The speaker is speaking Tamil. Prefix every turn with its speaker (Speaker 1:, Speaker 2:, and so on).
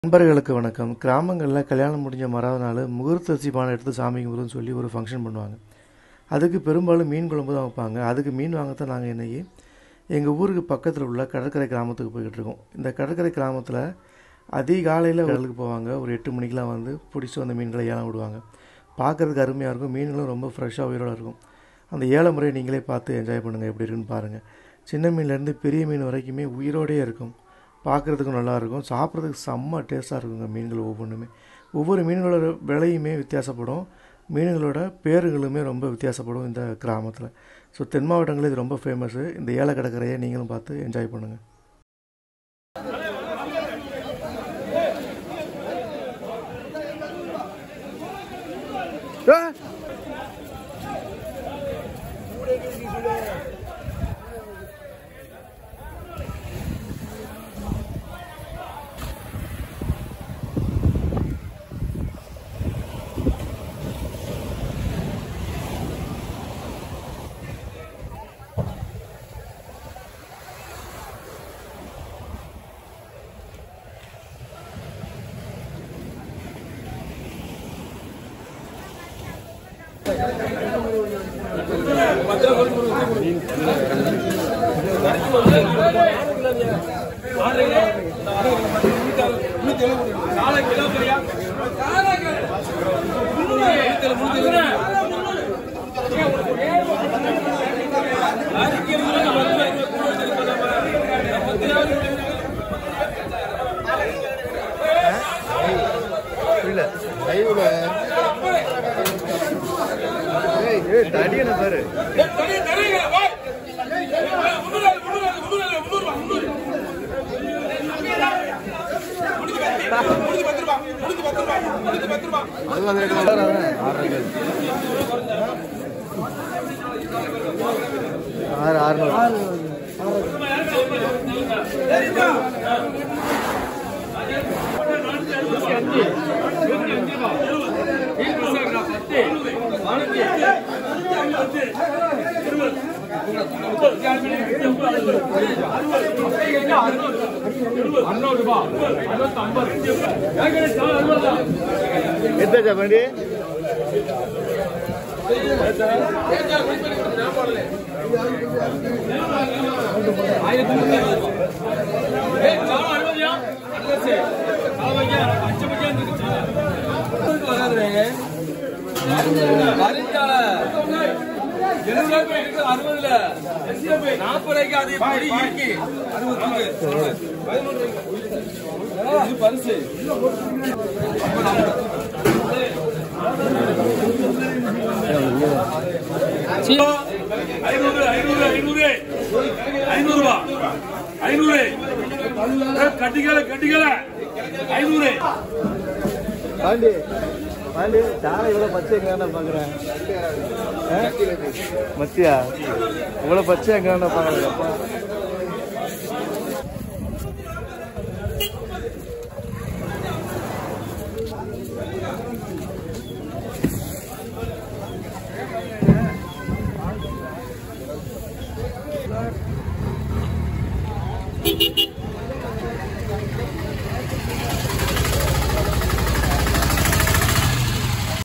Speaker 1: நண்பர்களுக்கு வணக்கம் கிராமங்களில் கல்யாணம் முடிஞ்ச மறாவது நாள் முகூர்த்த அரிசி பானை எடுத்து சாமி கும்பிடுன்னு சொல்லி ஒரு ஃபங்க்ஷன் பண்ணுவாங்க அதுக்கு பெரும்பாலும் மீன் குழம்பு தான் வைப்பாங்க அதுக்கு மீன் வாங்கத்தான் நாங்கள் இன்னைக்கு எங்கள் ஊருக்கு பக்கத்தில் உள்ள கடற்கரை கிராமத்துக்கு போய்கிட்டு இருக்கோம் இந்த கடற்கரை கிராமத்தில் அதிகாலையில் கடலுக்கு போவாங்க ஒரு எட்டு மணிக்கெலாம் வந்து பிடிச்சி வந்த மீன்களை ஏலம் விடுவாங்க பார்க்குறதுக்கு அருமையாக இருக்கும் மீன்களும் ரொம்ப ஃப்ரெஷ்ஷாக உயிரோட இருக்கும் அந்த ஏழை முறையை நீங்களே பார்த்து என்ஜாய் பண்ணுங்கள் எப்படி இருக்குன்னு பாருங்கள் சின்ன மீன்லேருந்து பெரிய மீன் வரைக்குமே உயிரோடயே இருக்கும் பார்க்குறதுக்கும் நல்லாயிருக்கும் சாப்பிட்றதுக்கு செம்ம டேஸ்ட்டாக இருக்குங்க மீன்கள் ஒவ்வொன்றுமே ஒவ்வொரு மீன்களோட விலையுமே வித்தியாசப்படும் மீன்களோட பேருங்களுமே ரொம்ப வித்தியாசப்படும் இந்த கிராமத்தில் ஸோ தென் மாவட்டங்களில் இது ரொம்ப ஃபேமஸ்ஸு இந்த ஏழை கடற்கரையை நீங்களும் பார்த்து என்ஜாய் பண்ணுங்கள்
Speaker 2: இல்ல லைவ்ல ஏய் ஏய் தடியன பாரு அது வந்து ஆறு ஆறுநூறு எத்தாச்சா பண்ணி
Speaker 3: நாற்பதுக்கு அது படி இருக்கு அறுபது இது பரிசு ஐநூறு ஐநூறு ஐநூறு ஐநூறு ரூபா ஐநூறு கட்டிக்கல கட்டிக்கல ஐநூறு
Speaker 2: பாண்டி பாண்டி தாரை இவ்வளவு பச்சை எங்க பாக்குறேன் மத்தியா இவ்வளவு பச்சை எங்க பாக்குறேன்